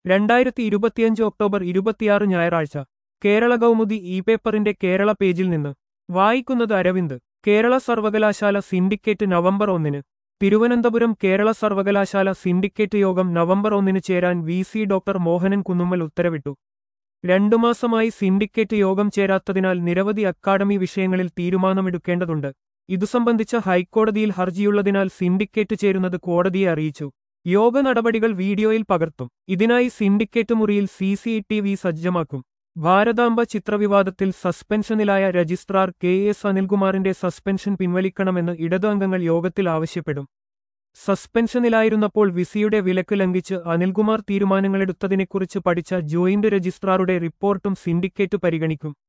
രണ്ടായിരത്തി ഇരുപത്തിയഞ്ച് ഒക്ടോബർ ഇരുപത്തിയാറ് ഞായറാഴ്ച കേരള കൗമുദി ഇ പേപ്പറിന്റെ കേരള പേജിൽ നിന്ന് വായിക്കുന്നത് അരവിന്ദ് കേരള സർവകലാശാല സിൻഡിക്കേറ്റ് നവംബർ ഒന്നിന് തിരുവനന്തപുരം കേരള സർവകലാശാല സിൻഡിക്കേറ്റ് യോഗം നവംബർ ഒന്നിന് ചേരാൻ V C doctor Mohanan Kunnummal ഉത്തരവിട്ടു രണ്ടു മാസമായി സിൻഡിക്കേറ്റ് യോഗം ചേരാത്തതിനാൽ നിരവധി അക്കാദമി വിഷയങ്ങളിൽ തീരുമാനമെടുക്കേണ്ടതുണ്ട് ഇതു സംബന്ധിച്ച ഹൈക്കോടതിയിൽ ഹർജിയുള്ളതിനാൽ സിൻഡിക്കേറ്റ് ചേരുന്നത് കോടതിയെ അറിയിച്ചു യോഗ നടപടികൾ വീഡിയോയിൽ പകർത്തും ഇതിനായി സിൻഡിക്കേറ്റ് മുറിയിൽ സി സി ടി വി സജ്ജമാക്കും ഭാരതാംബ ചിത്രവിവാദത്തിൽ സസ്പെൻഷനിലായ രജിസ്ട്രാർ കെ എസ് അനിൽകുമാറിന്റെ സസ്പെൻഷൻ പിൻവലിക്കണമെന്ന് ഇടതു അംഗങ്ങൾ യോഗത്തിൽ ആവശ്യപ്പെടും സസ്പെൻഷനിലായിരുന്നപ്പോൾ വിസിയുടെ വിലക്ക് ലംഘിച്ച് അനിൽകുമാർ തീരുമാനങ്ങളെടുത്തതിനെക്കുറിച്ച് പഠിച്ച ജോയിന്റ് രജിസ്ട്രാറുടെ റിപ്പോർട്ടും സിൻഡിക്കേറ്റ് പരിഗണിക്കും